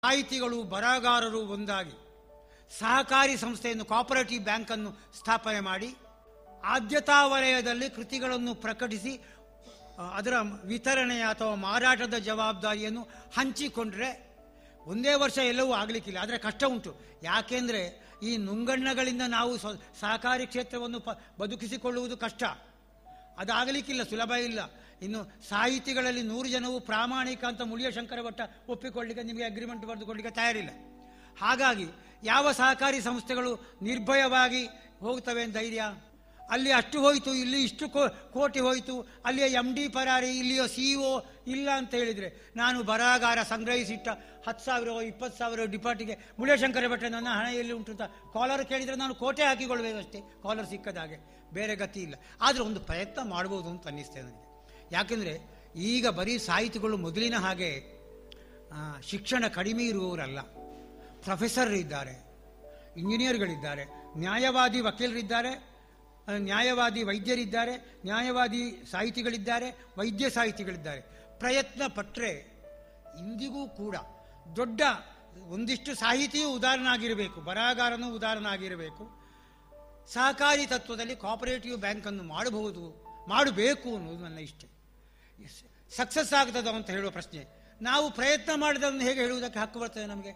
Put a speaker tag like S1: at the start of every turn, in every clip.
S1: ಸಾಹಿತಿಗಳು ಬರಹಗಾರರು ಒಂದಾಗಿ ಸಹಕಾರಿ ಸಂಸ್ಥೆಯನ್ನು ಕೋಪರೇಟಿವ್ ಬ್ಯಾಂಕನ್ನು ಸ್ಥಾಪನೆ ಮಾಡಿ ಆದ್ಯತಾ ವಲಯದಲ್ಲಿ ಕೃತಿಗಳನ್ನು ಪ್ರಕಟಿಸಿ ಆ, ಅದರ ವಿತರಣೆಯ ಅಥವಾ ಮಾರಾಟದ ಜವಾಬ್ದಾರಿಯನ್ನು ಹಂಚಿಕೊಂಡ್ರೆ ಒಂದೇ ವರ್ಷ ಎಲ್ಲವೂ ಆಗಲಿಕ್ಕಿಲ್ಲ ಆದರೆ ಕಷ್ಟ ಉಂಟು ಯಾಕೆಂದರೆ ಈ ನುಂಗಣ್ಣಗಳಿಂದ ನಾವು ಸ್ವ ಸಹಕಾರಿ ಕ್ಷೇತ್ರವನ್ನು ಪ ಬದುಕಿಸಿಕೊಳ್ಳುವುದು ಕಷ್ಟ ಅದಾಗಲಿಕ್ಕಿಲ್ಲ ಸುಲಭ ಇಲ್ಲ ಇನ್ನು ಸಾಹಿತಿಗಳಲ್ಲಿ ನೂರು ಜನವು ಪ್ರಾಮಾಣಿಕ ಅಂತ ಮುಳಿಯ ಶಂಕರ ಭಟ್ಟ ಒಪ್ಪಿಕೊಳ್ಳಿಕ್ಕೆ ನಿಮಗೆ ಅಗ್ರಿಮೆಂಟ್ ಬರೆದುಕೊಳ್ಳಿಕ್ಕೆ ತಯಾರಿಲ್ಲ ಹಾಗಾಗಿ ಯಾವ ಸಹಕಾರಿ ಸಂಸ್ಥೆಗಳು ನಿರ್ಭಯವಾಗಿ ಹೋಗ್ತವೆ ಅಂತ ಧೈರ್ಯ ಅಲ್ಲಿ ಅಷ್ಟು ಹೋಯಿತು ಇಲ್ಲಿ ಇಷ್ಟು ಕೋ ಕೋಟಿ ಹೋಯಿತು ಅಲ್ಲಿಯ ಎಂ ಡಿ ಪರಾರಿ ಇಲ್ಲಿಯ ಸಿ ಒ ಇಲ್ಲ ಅಂತ ಹೇಳಿದರೆ ನಾನು ಬರಹಗಾರ ಸಂಗ್ರಹಿಸಿಟ್ಟ ಹತ್ತು ಸಾವಿರ ಇಪ್ಪತ್ತು ಸಾವಿರ ಡಿಪಾರ್ಟಿಗೆ ಮುಳಿಯಶಂಕರ ಭಟ್ಟ ನನ್ನ ಹಣ ಎಲ್ಲಿ ಉಂಟು ಅಂತ ಕಾಲರ್ ಕೇಳಿದರೆ ನಾನು ಕೋಟೆ ಹಾಕಿಕೊಳ್ಬೇಕಷ್ಟೇ ಕಾಲರ್ ಸಿಕ್ಕದ ಹಾಗೆ ಬೇರೆ ಗತಿ ಇಲ್ಲ ಆದರೆ ಒಂದು ಪ್ರಯತ್ನ ಮಾಡ್ಬೋದು ಅಂತ ಅನ್ನಿಸ್ತೇನೆ ನನಗೆ ಯಾಕೆಂದರೆ ಈಗ ಬರೀ ಸಾಹಿತಿಗಳು ಮೊದಲಿನ ಹಾಗೆ ಆ, ಶಿಕ್ಷಣ ಕಡಿಮೆ ಇರುವವರಲ್ಲ ಪ್ರೊಫೆಸರ್ ಇದ್ದಾರೆ ಇಂಜಿನಿಯರ್ಗಳಿದ್ದಾರೆ ನ್ಯಾಯವಾದಿ ವಕೀಲರಿದ್ದಾರೆ ಆ, ನ್ಯಾಯವಾದಿ ವೈದ್ಯರಿದ್ದಾರೆ ನ್ಯಾಯವಾದಿ ಸಾಹಿತಿಗಳಿದ್ದಾರೆ ವೈದ್ಯ ಸಾಹಿತಿಗಳಿದ್ದಾರೆ ಪ್ರಯತ್ನ ಪಟ್ಟರೆ ಇಂದಿಗೂ ಕೂಡ ದೊಡ್ಡ ಒಂದಿಷ್ಟು ಸಾಹಿತಿಯೂ ಉದಾಹರಣಾಗಿರಬೇಕು ಬರಹಗಾರನೂ ಉದಾಹರಣಾಗಿರಬೇಕು ಸಹಕಾರಿ ತತ್ವದಲ್ಲಿ ಕೋಪರೇಟಿವ್ ಬ್ಯಾಂಕನ್ನು ಮಾಡಬಹುದು ಮಾಡಬೇಕು ಅನ್ನೋದು ನನ್ನ ಇಷ್ಟ ಸಕ್ಸಸ್ ಆಗ್ತದ ಅಂತ ಹೇಳುವ ಪ್ರಶ್ನೆ ನಾವು ಪ್ರಯತ್ನ ಮಾಡಿದನ್ನು ಹೇಗೆ ಹೇಳುವುದಕ್ಕೆ ಹಕ್ಕು ಬರ್ತದೆ ನಮಗೆ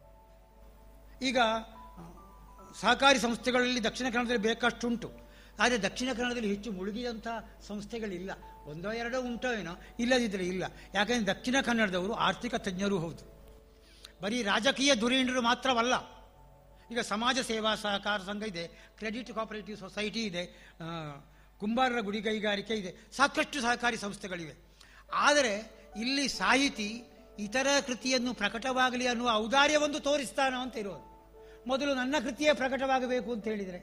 S1: ಈಗ ಆ, ಸಹಕಾರಿ ಸಂಸ್ಥೆಗಳಲ್ಲಿ ದಕ್ಷಿಣ ಕನ್ನಡದಲ್ಲಿ ಬೇಕಷ್ಟುಂಟು ಆದರೆ ದಕ್ಷಿಣ ಕನ್ನಡದಲ್ಲಿ ಹೆಚ್ಚು ಮುಳುಗಿದಂಥ ಸಂಸ್ಥೆಗಳಿಲ್ಲ ಒಂದೋ ಎರಡೋ ಉಂಟೋ ಏನೋ ಇಲ್ಲದಿದ್ದರೆ ಇಲ್ಲ ಯಾಕೆಂದರೆ ದಕ್ಷಿಣ ಕನ್ನಡದವರು ಆರ್ಥಿಕ ತಜ್ಞರೂ ಹೌದು ಬರೀ ರಾಜಕೀಯ ಧುರೀಣರು ಮಾತ್ರವಲ್ಲ ಈಗ ಸಮಾಜ ಸೇವಾ ಸಹಕಾರ ಸಂಘ ಇದೆ ಕ್ರೆಡಿಟ್ ಕೋಪರೇಟಿವ್ ಸೊಸೈಟಿ ಇದೆ ಆ, ಕುಂಬಾರರ ಗುಡಿ ಕೈಗಾರಿಕೆ ಇದೆ ಸಾಕಷ್ಟು ಸಹಕಾರಿ ಸಂಸ್ಥೆಗಳಿವೆ ಆದರೆ ಇಲ್ಲಿ ಸಾಹಿತಿ ಇತರ ಕೃತಿಯನ್ನು ಪ್ರಕಟವಾಗಲಿ ಅನ್ನುವ ಔದಾರ್ಯವೊಂದು ತೋರಿಸ್ತಾನ ಅಂತ ಇರೋದು ಮೊದಲು ನನ್ನ ಕೃತಿಯೇ ಪ್ರಕಟವಾಗಬೇಕು ಅಂತ ಹೇಳಿದರೆ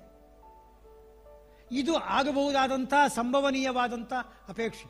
S1: ಇದು ಆಗಬಹುದಾದಂಥ ಸಂಭವನೀಯವಾದಂಥ ಅಪೇಕ್ಷೆ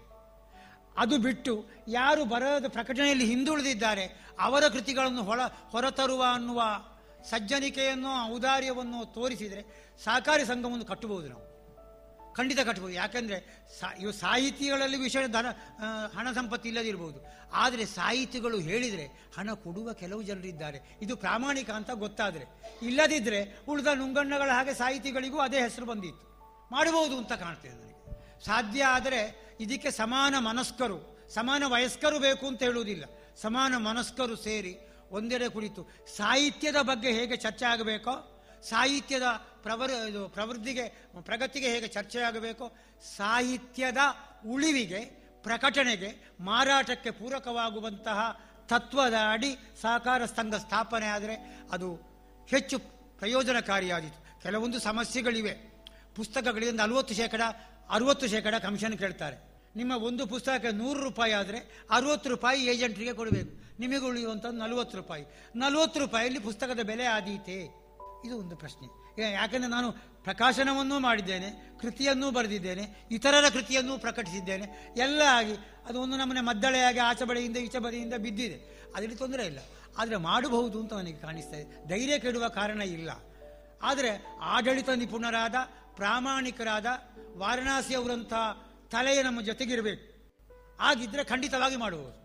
S1: ಅದು ಬಿಟ್ಟು ಯಾರು ಬರದ ಪ್ರಕಟಣೆಯಲ್ಲಿ ಹಿಂದುಳಿದಿದ್ದಾರೆ ಅವರ ಕೃತಿಗಳನ್ನು ಹೊರ ಹೊರತರುವ ಅನ್ನುವ ಸಜ್ಜನಿಕೆಯನ್ನು ಔದಾರ್ಯವನ್ನು ತೋರಿಸಿದರೆ ಸಹಕಾರಿ ಸಂಘವನ್ನು ಕಟ್ಟಬಹುದು ನಾವು ಖಂಡಿತ ಕಟ್ಟಬಹುದು ಯಾಕೆಂದರೆ ಸಾ ಇವು ಸಾಹಿತಿಗಳಲ್ಲಿ ವಿಶೇಷ ಧನ ಆ, ಹಣ ಸಂಪತ್ತು ಇಲ್ಲದಿರ್ಬೋದು ಆದರೆ ಸಾಹಿತಿಗಳು ಹೇಳಿದರೆ ಹಣ ಕೊಡುವ ಕೆಲವು ಜನರಿದ್ದಾರೆ ಇದು ಪ್ರಾಮಾಣಿಕ ಅಂತ ಗೊತ್ತಾದರೆ ಇಲ್ಲದಿದ್ದರೆ ಉಳಿದ ನುಂಗಣ್ಣಗಳ ಹಾಗೆ ಸಾಹಿತಿಗಳಿಗೂ ಅದೇ ಹೆಸರು ಬಂದಿತ್ತು ಮಾಡಬಹುದು ಅಂತ ಕಾಣ್ತದೆ ನನಗೆ ಸಾಧ್ಯ ಆದರೆ ಇದಕ್ಕೆ ಸಮಾನ ಮನಸ್ಕರು ಸಮಾನ ವಯಸ್ಕರು ಬೇಕು ಅಂತ ಹೇಳುವುದಿಲ್ಲ ಸಮಾನ ಮನಸ್ಕರು ಸೇರಿ ಒಂದೆಡೆ ಕುಳಿತು ಸಾಹಿತ್ಯದ ಬಗ್ಗೆ ಹೇಗೆ ಚರ್ಚೆ ಆಗಬೇಕೋ ಸಾಹಿತ್ಯದ ಪ್ರವರ್ ಇದು ಪ್ರವೃದ್ಧಿಗೆ ಪ್ರಗತಿಗೆ ಹೇಗೆ ಚರ್ಚೆ ಆಗಬೇಕೋ ಸಾಹಿತ್ಯದ ಉಳಿವಿಗೆ ಪ್ರಕಟಣೆಗೆ ಮಾರಾಟಕ್ಕೆ ಪೂರಕವಾಗುವಂತಹ ತತ್ವದ ಅಡಿ ಸಹಕಾರ ಸಂಘ ಸ್ಥಾಪನೆ ಆದರೆ ಅದು ಹೆಚ್ಚು ಪ್ರಯೋಜನಕಾರಿಯಾದೀತು ಕೆಲವೊಂದು ಸಮಸ್ಯೆಗಳಿವೆ ಪುಸ್ತಕಗಳಿಗೆ ನಲವತ್ತು ಶೇಕಡ ಅರುವತ್ತು ಶೇಕಡ ಕಮಿಷನ್ ಕೇಳ್ತಾರೆ ನಿಮ್ಮ ಒಂದು ಪುಸ್ತಕಕ್ಕೆ ನೂರು ರೂಪಾಯಿ ಆದರೆ ಅರುವತ್ತು ರೂಪಾಯಿ ಏಜೆಂಟ್ರಿಗೆ ಕೊಡಬೇಕು ನಿಮಗೆ ಉಳಿಯುವಂಥದ್ದು ನಲವತ್ತು ರೂಪಾಯಿ ನಲವತ್ತು ರೂಪಾಯಿಯಲ್ಲಿ ಪುಸ್ತಕದ ಬೆಲೆ ಆದೀತೆ ಇದು ಒಂದು ಪ್ರಶ್ನೆ ಈಗ ಯಾಕೆಂದರೆ ನಾನು ಪ್ರಕಾಶನವನ್ನೂ ಮಾಡಿದ್ದೇನೆ ಕೃತಿಯನ್ನೂ ಬರೆದಿದ್ದೇನೆ ಇತರರ ಕೃತಿಯನ್ನೂ ಪ್ರಕಟಿಸಿದ್ದೇನೆ ಎಲ್ಲ ಆಗಿ ಅದು ಒಂದು ನಮ್ಮನೆ ಮದ್ದಳೆಯಾಗಿ ಆಚೆ ಬಳಿಯಿಂದ ಈಚೆ ಬದಿಯಿಂದ ಬಿದ್ದಿದೆ ಅದರಲ್ಲಿ ತೊಂದರೆ ಇಲ್ಲ ಆದರೆ ಮಾಡಬಹುದು ಅಂತ ನನಗೆ ಕಾಣಿಸ್ತಾ ಇದೆ ಧೈರ್ಯ ಕೆಡುವ ಕಾರಣ ಇಲ್ಲ ಆದರೆ ಆಡಳಿತ ನಿಪುಣರಾದ ಪ್ರಾಮಾಣಿಕರಾದ ವಾರಣಾಸಿಯವರಂಥ ತಲೆಯ ನಮ್ಮ ಜೊತೆಗಿರಬೇಕು ಆಗಿದ್ದರೆ ಖಂಡಿತವಾಗಿ ಮಾಡಬಹುದು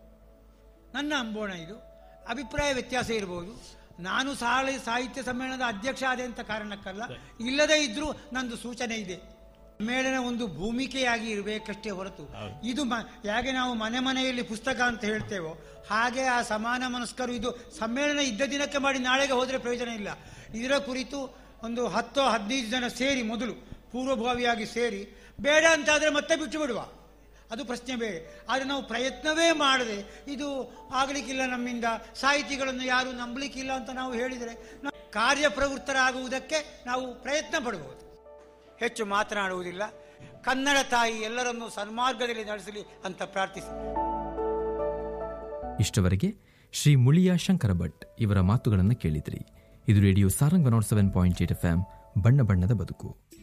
S1: ನನ್ನ ಅಂಬೋಣ ಇದು ಅಭಿಪ್ರಾಯ ವ್ಯತ್ಯಾಸ ಇರಬಹುದು ನಾನು ಸಾಲ ಸಾಹಿತ್ಯ ಸಮ್ಮೇಳನದ ಅಧ್ಯಕ್ಷ ಆದೆ ಅಂತ ಕಾರಣಕ್ಕಲ್ಲ ಇಲ್ಲದೇ ಇದ್ರೂ ನಂದು ಸೂಚನೆ ಇದೆ ಸಮ್ಮೇಳನ ಒಂದು ಭೂಮಿಕೆಯಾಗಿ ಇರಬೇಕಷ್ಟೇ ಹೊರತು ಇದು ಮ- ಹೇಗೆ ನಾವು ಮನೆ ಮನೆಯಲ್ಲಿ ಪುಸ್ತಕ ಅಂತ ಹೇಳ್ತೇವೋ ಹಾಗೆ ಆ ಸಮಾನ ಮನಸ್ಕರು ಇದು ಸಮ್ಮೇಳನ ಇದ್ದ ದಿನಕ್ಕೆ ಮಾಡಿ ನಾಳೆಗೆ ಹೋದರೆ ಪ್ರಯೋಜನ ಇಲ್ಲ ಇದರ ಕುರಿತು ಒಂದು ಹತ್ತೋ ಹದಿನೈದು ಜನ ಸೇರಿ ಮೊದಲು ಪೂರ್ವಭಾವಿಯಾಗಿ ಸೇರಿ ಬೇಡ ಅಂತಾದರೆ ಮತ್ತೆ ಬಿಟ್ಟು ಬಿಡುವ ಅದು ಪ್ರಶ್ನೆ ಬೇರೆ ಆದರೆ ನಾವು ಪ್ರಯತ್ನವೇ ಮಾಡದೆ ಇದು ಆಗಲಿಕ್ಕಿಲ್ಲ ನಮ್ಮಿಂದ ಸಾಹಿತಿಗಳನ್ನು ಯಾರು ನಂಬಲಿಕ್ಕಿಲ್ಲ ಅಂತ ನಾವು ಹೇಳಿದರೆ ನಾವು ಕಾರ್ಯಪ್ರವೃತ್ತರಾಗುವುದಕ್ಕೆ ನಾವು ಪ್ರಯತ್ನ ಪಡಬಹುದು ಹೆಚ್ಚು ಮಾತನಾಡುವುದಿಲ್ಲ ಕನ್ನಡ ತಾಯಿ ಎಲ್ಲರನ್ನೂ ಸನ್ಮಾರ್ಗದಲ್ಲಿ ನಡೆಸಲಿ ಅಂತ ಪ್ರಾರ್ಥಿಸಿ
S2: ಇಷ್ಟವರೆಗೆ ಶ್ರೀ ಮುಳಿಯ ಶಂಕರ ಭಟ್ ಇವರ ಮಾತುಗಳನ್ನು ಕೇಳಿದ್ರಿ ಇದು radio Sarang one seven point eight F ಬಣ್ಣ ಬಣ್ಣದ ಬದುಕು